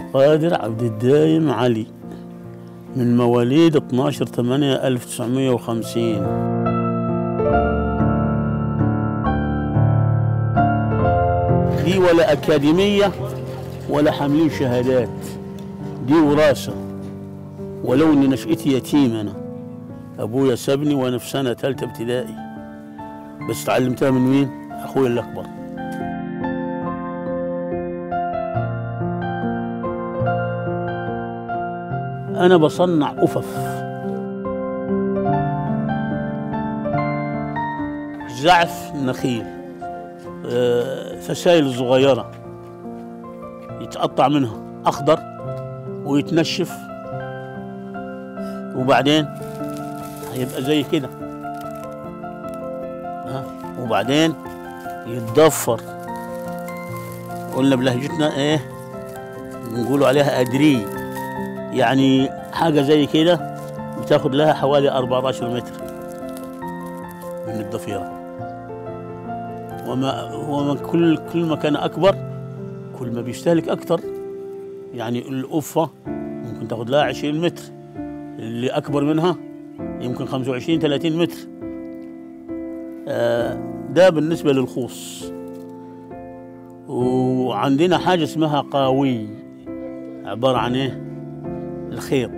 القادر عبد الدايم علي من مواليد 12 8 1950 دي ولا أكاديمية ولا حاملين شهادات دي وراثة ولو إن نشأتي يتيم أنا أبويا سابني وأنا في سنة ثالثة ابتدائي بس تعلمتها من مين؟ أخويا الأكبر أنا بصنع أفف زعف النخيل آه، فسائل صغيرة يتقطع منها أخضر ويتنشف وبعدين هيبقى زي كده ها وبعدين يتضفر قلنا بلهجتنا ايه بنقولوا عليها أدري يعني حاجة زي كده بتاخد لها حوالي 14 متر من الضفيرة وما وما كل كل ما كان أكبر كل ما بيستهلك أكتر يعني القفة ممكن تاخد لها 20 متر اللي أكبر منها يمكن 25 30 متر آه، ده بالنسبة للخوص وعندنا حاجة اسمها قاوي عبارة عن ايه الخيط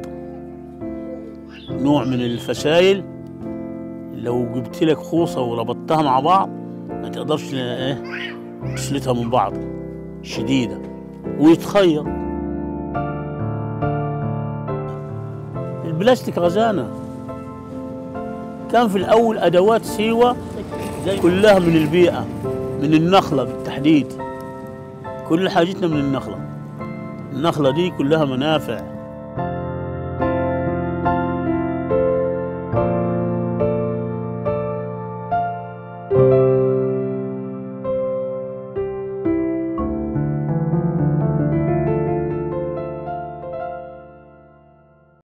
نوع من الفسائل لو جبت لك خوصة وربطتها مع بعض ما تقدرش ايه تسلتها من بعض شديدة ويتخيط البلاستيك غزانة كان في الأول أدوات سيوة زي كلها من البيئة من النخلة بالتحديد كل حاجتنا من النخلة النخلة دي كلها منافع